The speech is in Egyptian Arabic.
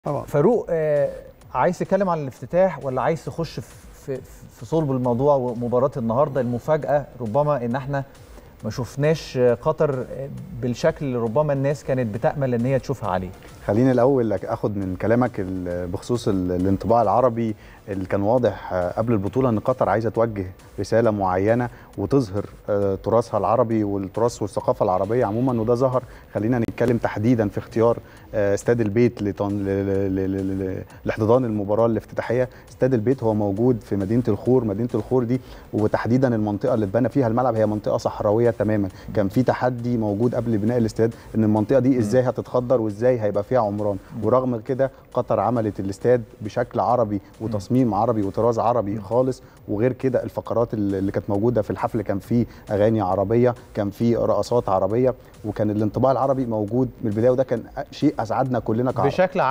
طبعا فاروق آه، عايز تتكلم عن الافتتاح ولا عايز تخش في في, في صلب الموضوع ومباراه النهارده المفاجاه ربما ان احنا ما شفناش آه، قطر آه، بالشكل اللي ربما الناس كانت بتامل ان هي تشوفها عليه خليني الاول اخد من كلامك ال- بخصوص ال- الانطباع العربي اللي كان واضح آه، قبل البطوله ان قطر عايزه توجه رساله معينه وتظهر آه، تراثها العربي والتراث والثقافه العربيه عموما وده ظهر خلينا نتكلم تحديدا في اختيار آه، استاد البيت لتن- ل- ل- ل- ل- لاحتضان المباراه الافتتاحيه استاد البيت هو موجود في مدينه الخور مدينه الخور دي وتحديدا المنطقه اللي اتبنى فيها الملعب هي منطقه صحراويه تماما كان في تحدي موجود قبل بناء الاستاد ان المنطقه دي ازاي هتتخضر وازاي هيبقى فيها عمران ورغم كده قطر عملت الاستاد بشكل عربي وتصميم عربي وطراز عربي خالص وغير كده الفقرات اللي اللي كانت موجوده في الحفل كان فيه اغاني عربيه كان فيه رقصات عربيه وكان الانطباع العربي موجود من البدايه وده كان شيء اسعدنا كلنا كعرب بشكل